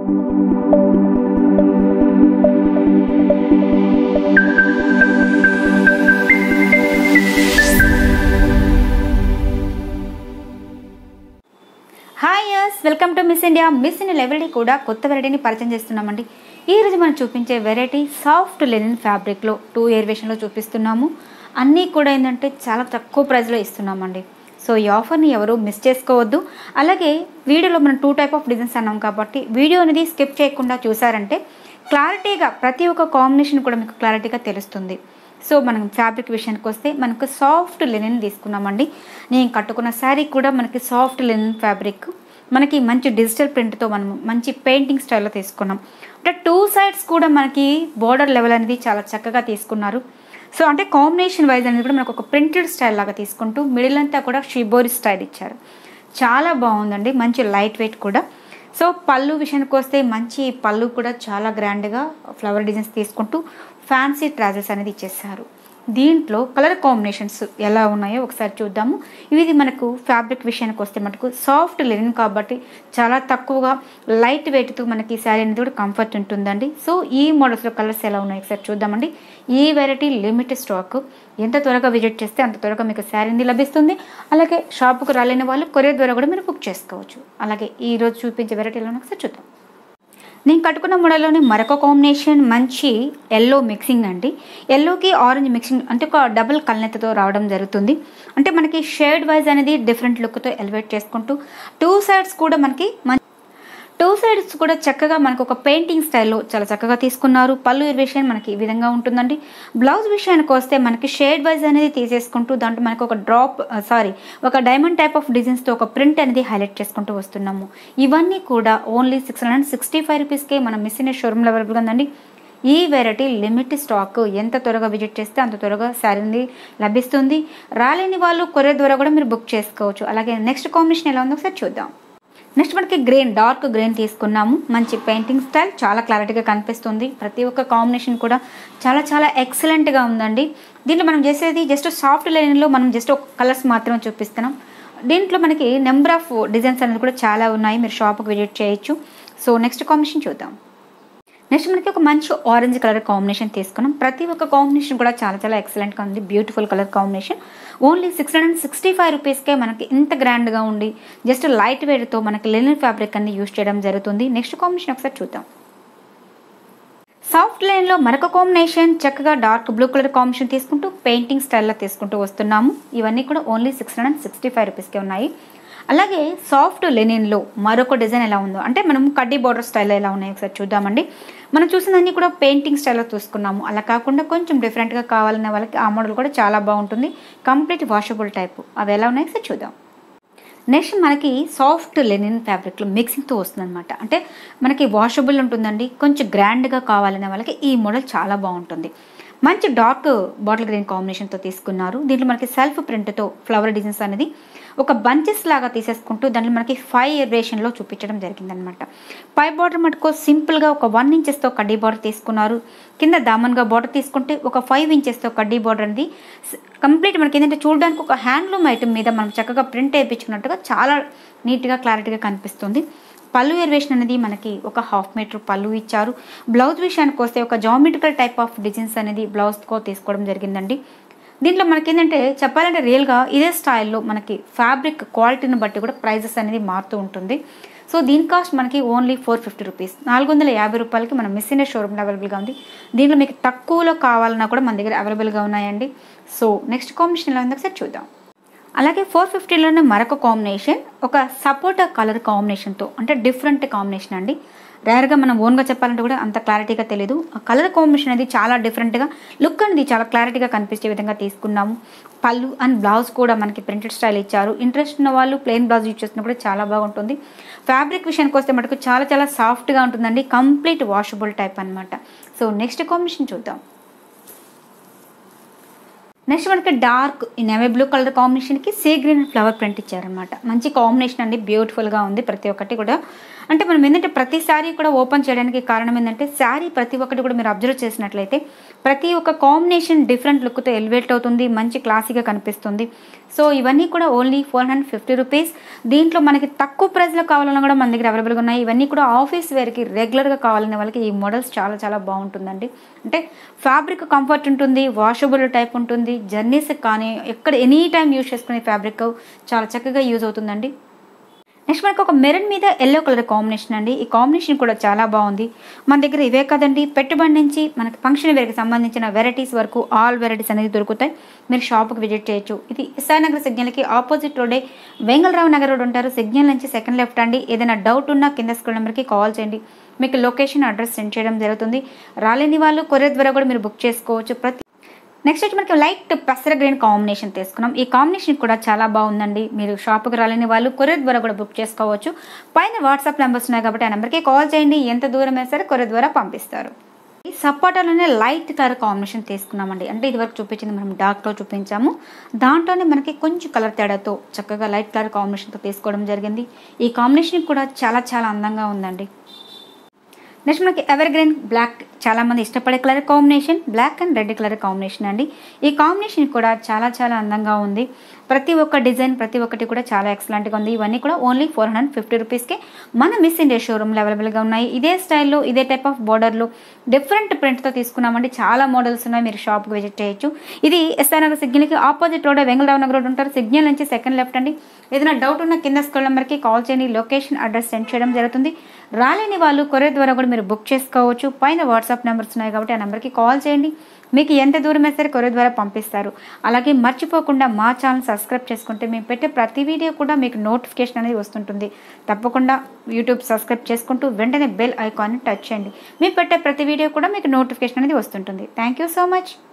hi yes welcome to Miss India Miss India everyday కూడా కొత్త వెరైటీని పరిచయం చేస్తున్నామండి ఈ రోజు మనం చూపించే వెరైటీ సాఫ్ట్ లెనిన్ ఫ్యాబ్రిక్లో టూ వేరియేషన్లో చూపిస్తున్నాము అన్నీ కూడా ఏంటంటే చాలా తక్కువ ప్రైస్లో ఇస్తున్నామండి సో ఈ ఆఫర్ని ఎవరు మిస్ చేసుకోవద్దు అలాగే వీడియోలో మనం టూ టైప్ ఆఫ్ డిజైన్స్ అన్నాం కాబట్టి వీడియో అనేది స్కిప్ చేయకుండా చూసారంటే క్లారిటీగా ప్రతి ఒక్క కాంబినేషన్ కూడా మీకు క్లారిటీగా తెలుస్తుంది సో మనం ఫ్యాబ్రిక్ విషయానికి వస్తే మనకు సాఫ్ట్ లెనిన్ తీసుకున్నామండి నేను కట్టుకున్న శారీ కూడా మనకి సాఫ్ట్ లెనిన్ ఫ్యాబ్రిక్ మనకి మంచి డిజిటల్ ప్రింట్తో మనం మంచి పెయింటింగ్ స్టైల్లో తీసుకున్నాం అంటే టూ సైడ్స్ కూడా మనకి బోర్డర్ లెవెల్ అనేది చాలా చక్కగా తీసుకున్నారు సో అంటే కాంబినేషన్ వైజ్ అనేది కూడా మనకు ఒక ప్రింటెడ్ స్టైల్ లాగా తీసుకుంటూ మిడిల్ అంతా కూడా షిబోరి స్టైల్ ఇచ్చారు చాలా బాగుందండి మంచి లైట్ వెయిట్ కూడా సో పళ్ళు విషయానికి వస్తే మంచి పళ్ళు కూడా చాలా గ్రాండ్గా ఫ్లవర్ డిజైన్స్ తీసుకుంటూ ఫ్యాన్సీ ట్రాజెస్ అనేది ఇచ్చేసారు దీంట్లో కలర్ కాంబినేషన్స్ ఎలా ఉన్నాయో ఒకసారి చూద్దాము ఇది మనకు ఫ్యాబ్రిక్ విషయానికి వస్తే మనకు సాఫ్ట్ లెనిన్ కాబట్టి చాలా తక్కువగా లైట్ వెయిట్తో మనకి శారీ అనేది కూడా కంఫర్ట్ ఉంటుందండి సో ఈ మోడల్స్లో కలర్స్ ఎలా ఉన్నాయో ఒకసారి చూద్దామండి ఈ వెరైటీ లిమిటెడ్ స్టాక్ ఎంత త్వరగా విజిట్ చేస్తే అంత త్వరగా మీకు శారీ లభిస్తుంది అలాగే షాప్కు రాలేని వాళ్ళు కొరియర్ ద్వారా కూడా మీరు బుక్ చేసుకోవచ్చు అలాగే ఈ రోజు చూపించే వెరైటీలో ఒకసారి చూద్దాం నేను కట్టుకున్న మోడల్లోని మరొక కాంబినేషన్ మంచి ఎల్లో మిక్సింగ్ అండి ఎల్లోకి ఆరెంజ్ మిక్సింగ్ అంటే ఒక డబుల్ కల్నెత్తతో రావడం జరుగుతుంది అంటే మనకి షేడ్ వైజ్ అనేది డిఫరెంట్ లుక్తో ఎలివేట్ చేసుకుంటూ టూ సైడ్స్ కూడా మనకి మం- టూ సైడ్స్ కూడా చక్కగా మనకు ఒక పెయింటింగ్ స్టైల్లో చాలా చక్కగా తీసుకున్నారు పళ్ళు ఇరివేషన్ మనకి ఈ విధంగా ఉంటుందండి బ్లౌజ్ విషయానికి వస్తే మనకి షేడ్ వైజ్ అనేది తీసేసుకుంటూ దాంట్లో మనకు ఒక డ్రాప్ సారీ ఒక డైమండ్ టైప్ ఆఫ్ డిజైన్స్తో ఒక ప్రింట్ అనేది హైలైట్ చేసుకుంటూ వస్తున్నాము ఇవన్నీ కూడా only six hundred sixty five రూపీస్కే మనం మిస్ ఇన్ షోరూమ్లో అవైలబుల్గా ఉందండి ఈ వెరైటీ లిమిట్ స్టాక్ ఎంత త్వరగా విజిట్ చేస్తే అంత త్వరగా శారీ లభిస్తుంది రాలేని వాళ్ళు కొరియర్ ద్వారా కూడా మీరు బుక్ చేసుకోవచ్చు అలాగే నెక్స్ట్ కాంబినేషన్ ఎలా ఉందో ఒకసారి చూద్దాం నెక్స్ట్ మనకి గ్రీన్ డార్క్ గ్రీన్ తీసుకున్నాము మంచి పెయింటింగ్ స్టైల్ చాలా క్లారిటీగా కనిపిస్తుంది ప్రతి ఒక్క కాంబినేషన్ కూడా చాలా చాలా ఎక్సలెంట్గా ఉందండి దీంట్లో మనం చేసేది జస్ట్ సాఫ్ట్ లైన్లో మనం జస్ట్ ఒక కలర్స్ మాత్రమే చూపిస్తున్నాం దీంట్లో మనకి నెంబర్ ఆఫ్ డిజైన్స్ అనేది కూడా చాలా ఉన్నాయి మీరు షాప్కి విజిట్ చేయొచ్చు సో నెక్స్ట్ కాంబినేషన్ చూద్దాం నెక్స్ట్ మనకి ఒక మంచి ఆరెంజ్ కలర్ కాంబినేషన్ తీసుకున్నాం ప్రతి ఒక్క కాంబినేషన్ కూడా చాలా చాలా ఎక్సలెంట్గా ఉంది beautiful colour combination only six hundred sixty five రూపీస్కే మనకి ఇంత గ్రాండ్గా ఉండి జస్ట్ లైట్ వెయిట్తో మనకి లెనిన్ ఫ్యాబ్రిక్ అన్ని యూస్ చేయడం జరుగుతుంది నెక్స్ట్ కాంబినేషన్ ఒకసారి చూద్దాం సాఫ్ట్ లైన్లో మరొక కాంబినేషన్ చక్కగా డార్క్ బ్లూ కలర్ కాంబినేషన్ తీసుకుంటూ పెయింటింగ్ స్టైల్లో తీసుకుంటూ వస్తున్నాము ఇవన్నీ కూడా only six hundred sixty five రూపీస్కే ఉన్నాయి అలాగే సాఫ్ట్ లెనిన్లో మరొక డిజైన్ ఎలా ఉందో అంటే మనం కడ్డీ బార్డర్ స్టైల్లో ఎలా ఉన్నాయో ఒకసారి చూద్దామండి మనం చూసిందన్నీ కూడా పెయింటింగ్ స్టైల్లో చూసుకున్నాము అలా కాకుండా కొంచెం డిఫరెంట్గా కావాలనే వాళ్ళకి ఆ మోడల్ కూడా చాలా బాగుంటుంది కంప్లీట్ వాషబుల్ టైప్ అవి ఎలా ఉన్నాయో ఒకసారి చూద్దాం నెక్స్ట్ మనకి సాఫ్ట్ లెనిన్ ఫ్యాబ్రిక్లో మిక్సింగ్తో వస్తుందన్నమాట అంటే మనకి వాషబుల్ ఉంటుందండి కొంచెం గ్రాండ్గా కావాలనే వాళ్ళకి ఈ మోడల్ చాలా బాగుంటుంది మంచి డార్క్ బాటిల్ గ్రీన్ కాంబినేషన్తో తీసుకున్నారు దీంట్లో మనకి సెల్ఫ్ ప్రింట్తో ఫ్లవర్ డిజైన్స్ అనేది ఒక బంచెస్ లాగా తీసేసుకుంటూ దాంట్లో మనకి ఫైవ్ ఇరేషన్లో చూపించడం జరిగిందనమాట పై బార్డర్ మటుకు సింపుల్గా ఒక వన్ ఇంచెస్తో కడ్డీ బార్డర్ తీసుకున్నారు కింద దామన్గా బార్డర్ తీసుకుంటే ఒక ఫైవ్ ఇంచెస్తో కడ్డీ బార్డర్ అనేది కంప్లీట్ మనకి ఏంటంటే చూడడానికి ఒక హ్యాండ్లూమ్ ఐటమ్ మీద మనం చక్కగా ప్రింట్ వేయించుకున్నట్టుగా చాలా నీట్గా క్లారిటీగా కనిపిస్తుంది పళ్ళు ఎరివేషన్ అనేది మనకి ఒక హాఫ్ మీటర్ పళ్ళు ఇచ్చారు బ్లౌజ్ విషయానికి వస్తే ఒక జామెట్రికల్ టైప్ ఆఫ్ డిజైన్స్ అనేది బ్లౌజ్కో తీసుకోవడం జరిగిందండి దీంట్లో మనకి ఏంటంటే చెప్పాలంటే రియల్గా ఇదే స్టైల్లో మనకి ఫ్యాబ్రిక్ క్వాలిటీని బట్టి కూడా ప్రైజెస్ అనేది మారుతూ ఉంటుంది సో దీని కాస్ట్ మనకి ఓన్లీ ఫోర్ ఫిఫ్టీ రూపీస్ నాలుగు వందల యాభై రూపాయలకి మనం మిస్ ఇన్ షోరూమ్లో అవైలబుల్గా ఉంది దీంట్లో మీకు తక్కువలో కావాలన్నా కూడా మన దగ్గర అవైలబుల్గా ఉన్నాయండి సో నెక్స్ట్ కాంబినేషన్ ఎలా ఉందో ఒకసారి చూద్దాం అలాగే ఫోర్ ఫిఫ్టీలోనే మరొక కాంబినేషన్ ఒక సపోటా కలర్ కాంబినేషన్తో అంటే డిఫరెంట్ కాంబినేషన్ అండి రేర్గా మనం ఓన్గా చెప్పాలంటే కూడా అంత క్లారిటీగా తెలియదు ఆ కలర్ కాంబినేషన్ అనేది చాలా డిఫరెంట్గా లుక్ అనేది చాలా క్లారిటీగా కనిపించే విధంగా తీసుకున్నాము పళ్ళు అండ్ బ్లౌజ్ కూడా మనకి ప్రింటెడ్ స్టైల్ ఇచ్చారు ఇంట్రెస్ట్ ఉన్న వాళ్ళు ప్లెయిన్ బ్లౌజ్ యూజ్ చేస్తున్నా కూడా చాలా బాగుంటుంది ఫ్యాబ్రిక్ విషయానికి వస్తే మటుకు చాలా చాలా సాఫ్ట్గా ఉంటుందండి కంప్లీట్ వాషబుల్ టైప్ అనమాట సో నెక్స్ట్ కాంబినేషన్ చూద్దాం నెక్స్ట్ మనకి డార్క్ నేవీ బ్లూ కలర్ కాంబినేషన్కి సీ గ్రీన్ ఫ్లవర్ ప్రింట్ ఇచ్చారనమాట మంచి కాంబినేషన్ అండి బ్యూటిఫుల్గా ఉంది ప్రతి ఒక్కటి కూడా అంటే మనం ఏంటంటే ప్రతి శారీ కూడా ఓపెన్ చేయడానికి కారణం ఏంటంటే శారీ ప్రతి ఒక్కటి కూడా మీరు అబ్జర్వ్ చేసినట్లయితే ప్రతి ఒక్క కాంబినేషన్ డిఫరెంట్ లుక్తో ఎలివేట్ అవుతుంది మంచి క్లాసీగా కనిపిస్తుంది సో ఇవన్నీ కూడా only four hundred fifty rupees దీంట్లో మనకి తక్కువ ప్రైస్లో కావాలన్నా కూడా మన దగ్గర అవైలబుల్గా ఉన్నాయి ఇవన్నీ కూడా ఆఫీస్ వేర్కి రెగ్యులర్గా కావాలనే వాళ్ళకి ఈ మోడల్స్ చాలా చాలా బాగుంటుందండి అంటే ఫ్యాబ్రిక్ కంఫర్ట్ ఉంటుంది వాషబుల్ టైప్ ఉంటుంది జర్నీస్ కానీ ఎక్కడ ఎనీ టైం యూజ్ చేసుకునే ఫ్యాబ్రిక్ చాలా చక్కగా యూజ్ అవుతుందండి నెక్స్ట్ మనకు ఒక మెరూన్ మీద ఎల్లో కలర్ కాంబినేషన్ అండి ఈ కాంబినేషన్ కూడా చాలా బాగుంది మన దగ్గర ఇవే కదండి పెట్టుబడి నుంచి మనకి ఫంక్షన్ వేర్కి సంబంధించిన వెరైటీస్ వరకు ఆల్ వెరైటీస్ అనేది దొరుకుతాయి మీరు షాప్కి విజిట్ చేయొచ్చు ఇది ఎస్ఆర్ నగర్ సిగ్నల్కి ఆపోజిట్ రోడే వెంగళరావు నగర్ రోడ్ ఉంటారు సిగ్నల్ నుంచి సెకండ్ లెఫ్ట్ అండి ఏదైనా డౌట్ ఉన్నా కింద స్కూల్ నెంబర్కి కాల్ చేయండి మీకు లొకేషన్ అడ్రస్ సెండ్ చేయడం జరుగుతుంది రాలేని వాళ్ళు కొరియర్ ద్వారా కూడా మీరు బుక్ చేసుకోవచ్చు ప్రతి నెక్స్ట్ వచ్చి మనకి లైట్ పెసర గ్రీన్ కాంబినేషన్ తీసుకున్నాం ఈ కాంబినేషన్ కూడా చాలా బాగుందండి మీరు షాప్కి రాలేని వాళ్ళు కొరియర్ ద్వారా కూడా బుక్ చేసుకోవచ్చు పైన వాట్సాప్ నెంబర్స్ ఉన్నాయి కాబట్టి ఆ నెంబర్కి కాల్ చేయండి ఎంత దూరం అయినా సరే కొరియర్ ద్వారా పంపిస్తారు ఈ సపోటాలోనే లైట్ కలర్ కాంబినేషన్ తీసుకున్నామండి అంటే ఇదివరకు చూపించింది మనం డార్క్లో చూపించాము దాంట్లోనే మనకి కొంచెం కలర్ తేడాతో చక్కగా లైట్ కలర్ కాంబినేషన్తో తీసుకోవడం జరిగింది ఈ కాంబినేషన్ కూడా చాలా చాలా అందంగా ఉందండి నెక్స్ట్ మనకి ఎవర్ గ్రీన్ బ్లాక్ చాలా మంది ఇష్టపడే colour combination black and red colour combination అండి ఈ కాంబినేషన్ కూడా చాలా చాలా అందంగా ఉంది ప్రతి ఒక్క డిజైన్ ప్రతి ఒక్కటి కూడా చాలా ఎక్సలెంట్గా ఉంది ఇవన్నీ కూడా ఓన్లీ ఫోర్ హండ్రెడ్ ఫిఫ్టీ రూపీస్కే మన మిస్ ఇండియా షోరూమ్లో అవైలబుల్గా ఉన్నాయి ఇదే స్టైల్లో ఇదే టైప్ ఆఫ్ బార్డర్లో డిఫరెంట్ ప్రింట్తో తీసుకున్నామండి చాలా మోడల్స్ ఉన్నాయి మీరు షాప్కి విజిట్ చేయొచ్చు ఇది ఎస్ఆర్ నగర్ సిగ్నల్కి opposite road Vengalrao Nagar road ఉంటారు సిగ్నల్ నుంచి సెకండ్ లెఫ్ట్ అండి ఏదైనా డౌట్ ఉన్న కింద స్కూల్ నెంబర్కి కాల్ చేయండి లొకేషన్ అడ్రస్ సెండ్ చేయడం జరుగుతుంది రాలేని వాళ్ళు కొరియర్ ద్వారా కూడా మీరు బుక్ చేసుకోవచ్చు పైన వాట్సాప్ నెంబర్స్ ఉన్నాయి కాబట్టి ఆ నెంబర్కి కాల్ చేయండి మీకు ఎంత దూరం సరే కొరియర్ ద్వారా పంపిస్తారు అలాగే మర్చిపోకుండా మా ఛానల్ సబ్స్క్రైబ్ చేసుకుంటే మేము పెట్టే ప్రతి వీడియో కూడా మీకు నోటిఫికేషన్ అనేది వస్తుంటుంది తప్పకుండా యూట్యూబ్ సబ్స్క్రైబ్ చేసుకుంటూ వెంటనే బెల్ ఐకాన్ని టచ్ చేయండి మేము పెట్టే ప్రతి వీడియో కూడా మీకు నోటిఫికేషన్ అనేది వస్తుంటుంది థ్యాంక్ యూ సో మచ్